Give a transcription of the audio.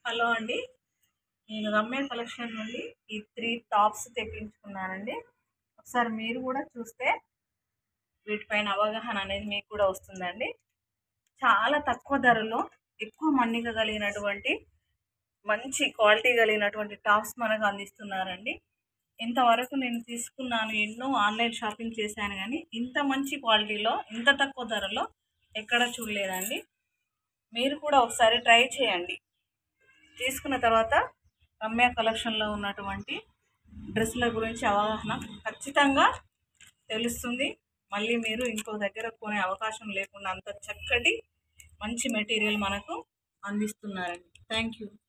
hello అండి నేను Ramya collection నుండి ఈ త్రీ టాప్స్ తెప్పించుకున్నానండి ఒకసారి మీరు కూడా చూస్తే వీటిపైన అవగాహన అనేది మీకు కూడా వస్తుందండి చాలా తక్కువ ధరలో ఎక్కువ మన్నిక కలిగినటువంటి మంచి క్వాలిటీ కలిగినటువంటి టాప్స్ మనకు అందిస్తున్నారండి ఇంతవరకు నేను తీసుకున్నాను ఎన్నో ఆన్లైన్ షాపింగ్ చేశాను కానీ ఇంత మంచి క్వాలిటీలో ఇంత తక్కువ ధరలో ఎక్కడ చూడలేదండి మీరు కూడా ఒకసారి ట్రై చేయండి తీసుకున్న తర్వాత రమ్య కలెక్షన్లో ఉన్నటువంటి డ్రెస్సుల గురించి అవగాహన ఖచ్చితంగా తెలుస్తుంది మళ్ళీ మీరు ఇంకో దగ్గర కొనే అవకాశం లేకుండా అంత చక్కటి మంచి మెటీరియల్ మనకు అందిస్తున్నారండి థ్యాంక్ యూ